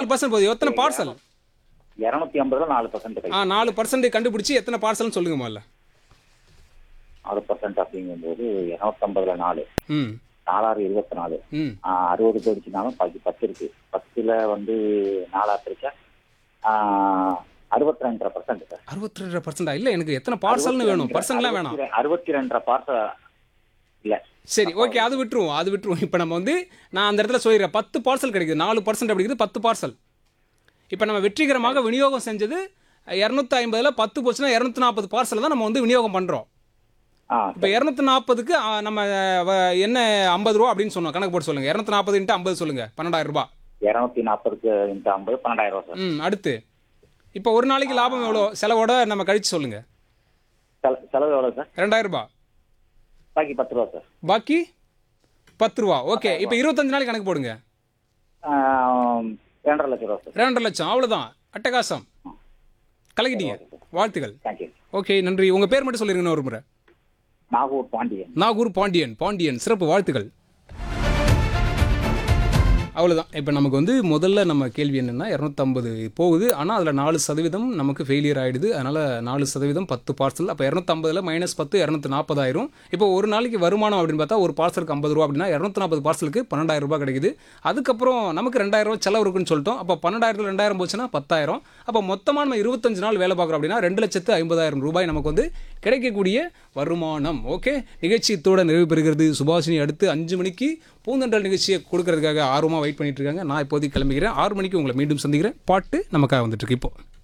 percent போகுது எத்தனை parcel இரநூத்தி ஐம்பதுல நாலு பர்சன்ட் ஆ நாலு பர்சன்ட் கண்டுபிடிச்சி எத்தனை பார்சல்னு சொல்லுங்க முதல்ல நாலு பர்சன்ட் அப்படிங்கும்போது இரநூத்தம்பதுல நாலு ம் நாலாறு இருபத்தி நாலு ம் ஆஹ் அறுபது போயிடுச்சுனாலும் பாக்கி பத்து இருக்கு பத்துல வந்து நாலா பிரிச்சா அறுபத்தி ரெண்டரை பர்சன்ட் சார் அறுபத்தி ரெண்டு பர்சன்டா இல்லை எனக்கு எத்தனை பார்சல்னு வேணும் பர்சன்ட்லாம் வேணாம் அறுபத்தி ரெண்டரை பார்சல் இல்ல சரி ஓகே அது விட்டுருவோம் அது விட்டுருவோம் இப்போ நம்ம வந்து நான் அந்த இடத்துல சொல்லிடுறேன் பத்து பார்சல் கிடைக்குது நாலு பர்சன்ட் அப்படிங்கிறது பத்து பார்சல் இப்போ நம்ம வெற்றிகரமாக விநியோகம் செஞ்சது இரநூத்தி ஐம்பதில் பத்து போச்சுன்னா இரநூத்தி நாற்பது பார்சல் தான் நம்ம வந்து விநியோகம் பண்ணுறோம் ஆ இப்போ இரநூத்தி நாற்பதுக்கு நம்ம வ- என்ன ஐம்பது ரூபா அப்படின்னு சொன்னோம் கணக்கு போட்டு சொல்லுங்கள் இரநூத்தி நாற்பது இன்ட்டு ஐம்பது சொல்லுங்கள் பன்னெண்டாயிரம் ரூபாய் இருநூத்தி நாற்பதுக்கு இன்ட்டு ஐம்பது பன்னெண்டாயிரம் ரூபா சார் ம் அடுத்து இப்போ ஒரு நாளைக்கு லாபம் எவ்வளோ செலவோட நம்ம கழிச்சு சொல்லுங்கள் செல- செலவு எவ்வளவு சார் ரெண்டாயிரம் ரூபாய் பாக்கி பத்து ரூபா சார் பாக்கி பத்து ரூபா ஓகே இப்போ இருபத்தஞ்சு நாளைக்கு கணக்கு போடுங்க ஆஹ் ரெண்டரை லட்சம் ரூபா சார் ரெண்டரை லட்சம் அவ்வளோதான் அட்டகாசம் கலக்கிட்டீங்க வாழ்த்துக்கள் தேங்க்யூ ஓகே நன்றி உங்கள் பேர் மட்டும் சொல்லிருங்கண்ணா ஒரு முறை நாகூர் பாண்டியன் நாகூர் பாண்டியன் பாண்டியன் சிறப்பு வாழ்த்துக்கள் அவ்வளோதான் இப்போ நமக்கு வந்து முதல்ல நம்ம கேள்வி என்னென்னா இரநூத்தம்பது போகுது ஆனால் அதில் நாலு சதவீதம் நமக்கு ஃபெயிலியர் ஆகிடுது அதனால் நாலு சதவீதம் பத்து பார்சல் அப்போ இரநூத்தம்பதில் மைனஸ் பத்து இரநூத்தி நாற்பதாயிரம் இப்போ ஒரு நாளைக்கு வருமானம் அப்படின்னு பார்த்தா ஒரு பார்சலுக்கு ஐம்பது ரூபா அப்படின்னா இரநூத்தி நாற்பது பார்சலுக்கு பன்னெண்டாயிரம் ரூபாய் கிடைக்குது அதுக்கப்புறம் நமக்கு ரெண்டாயிரம் ரூபாய் செலவு இருக்குன்னு சொல்லிட்டோம் அப்போ பன்னெண்டாயிரத்துல ரெண்டாயிரம் போச்சுன்னா பத்தாயிரம் அப்போ மொத்தமாக நம்ம இருபத்தஞ்சு நாள் வேலை பார்க்குறோம் அப்படின்னா ரெண்டு லட்சத்து ஐம்பதாயிரம் ரூபாய் நமக்கு வந்து கிடைக்கக்கூடிய வருமானம் ஓகே நிகழ்ச்சி இத்தோட நிறைவு பெறுகிறது சுபாஷினி அடுத்து அஞ்சு மணிக்கு பூந்தண்டல் நிகழ்ச்சியை கொடுக்கறதுக்காக ஆர்வமாக வெயிட் பண்ணிட்டு இருக்காங்க நான் இப்போதைக்கு கிளம்பிக்கிறேன் ஆறு மணிக்கு உங்களை மீண்டும் சந்திக்கிறேன் பாட்டு நமக்காக வந்துட்டு இருக்கு இப்போ